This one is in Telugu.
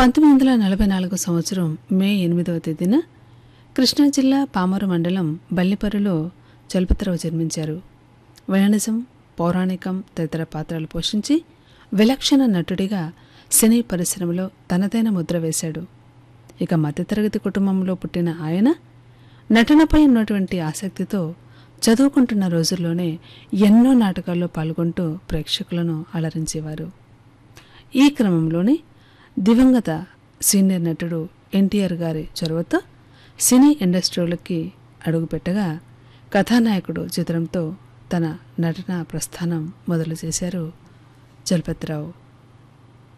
పంతొమ్మిది వందల నలభై నాలుగు సంవత్సరం మే ఎనిమిదవ తేదీన కృష్ణా జిల్లా పామరు మండలం బల్లిపరులో చలపతిరావు జన్మించారు వైణిజం పౌరాణికం తదితర పాత్రలు పోషించి విలక్షణ నటుడిగా సినీ పరిశ్రమలో తనదైన ముద్ర వేశాడు ఇక మధ్యతరగతి కుటుంబంలో పుట్టిన ఆయన నటనపై ఉన్నటువంటి ఆసక్తితో చదువుకుంటున్న రోజుల్లోనే ఎన్నో నాటకాల్లో పాల్గొంటూ ప్రేక్షకులను అలరించేవారు ఈ క్రమంలోనే దివంగత సీనియర్ నటుడు ఎన్టీఆర్ గారి చొరవతో సినీ ఇండస్ట్రీలోకి అడుగుపెట్టగా కథానాయకుడు చిత్రంతో తన నటన ప్రస్థానం మొదలు చేశారు చలపతిరావు